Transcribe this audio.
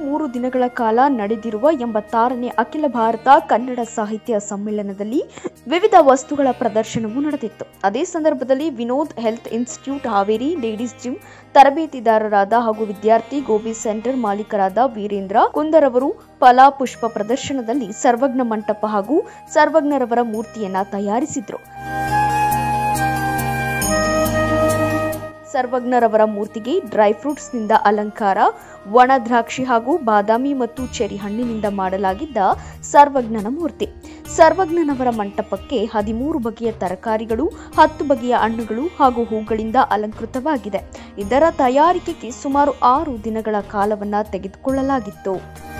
ಮೂರು ದಿನಗಳ ಕಾಲ ನಡೆದಿರುವ ಎಂಬತ್ತಾರನೇ ಅಖಿಲ ಭಾರತ ಕನ್ನಡ ಸಾಹಿತ್ಯ ಸಮ್ಮೇಳನದಲ್ಲಿ ವಿವಿಧ ವಸ್ತುಗಳ ಪ್ರದರ್ಶನವೂ ನಡೆದಿತ್ತು ಅದೇ ಸಂದರ್ಭದಲ್ಲಿ Vinod health institute Haveri ladies gym ತರಬೇತಿದಾರರಾದ ಹಾಗೂ ವಿದ್ಯಾರ್ಥಿ ಗೋಬಿ ಸೆಂಟರ್ ಮಾಲೀಕರಾದ ವೀರೇಂದ್ರ ಕುಂದರ್ ಅವರು ಫಲಾಪುಷ್ಪ ಪ್ರದರ್ಶನದಲ್ಲಿ ಸರ್ವಜ್ಞ ಮಂಟಪ ಹಾಗೂ ಸರ್ವಜ್ಞರವರ ಮೂರ್ತಿಯನ್ನ ತಯಾರಿಸಿದ್ರು ಸರ್ವಜ್ಞರವರ ಮೂರ್ತಿಗೆ ಡ್ರೈ ಫ್ರೂಟ್ಸ್ನಿಂದ ಅಲಂಕಾರ ಒಣ ದ್ರಾಕ್ಷಿ ಹಾಗೂ ಬಾದಾಮಿ ಮತ್ತು ಚೆರಿ ಹಣ್ಣಿನಿಂದ ಮಾಡಲಾಗಿದ್ದ ಸರ್ವಜ್ಞನ ಮೂರ್ತಿ ಸರ್ವಜ್ಞನವರ ಮಂಟಪಕ್ಕೆ ಹದಿಮೂರು ಬಗೆಯ ತರಕಾರಿಗಳು ಹತ್ತು ಬಗೆಯ ಹಣ್ಣುಗಳು ಹಾಗೂ ಹೂಗಳಿಂದ ಅಲಂಕೃತವಾಗಿದೆ ಇದರ ತಯಾರಿಕೆಗೆ ಸುಮಾರು ಆರು ದಿನಗಳ ಕಾಲವನ್ನ ತೆಗೆದುಕೊಳ್ಳಲಾಗಿತ್ತು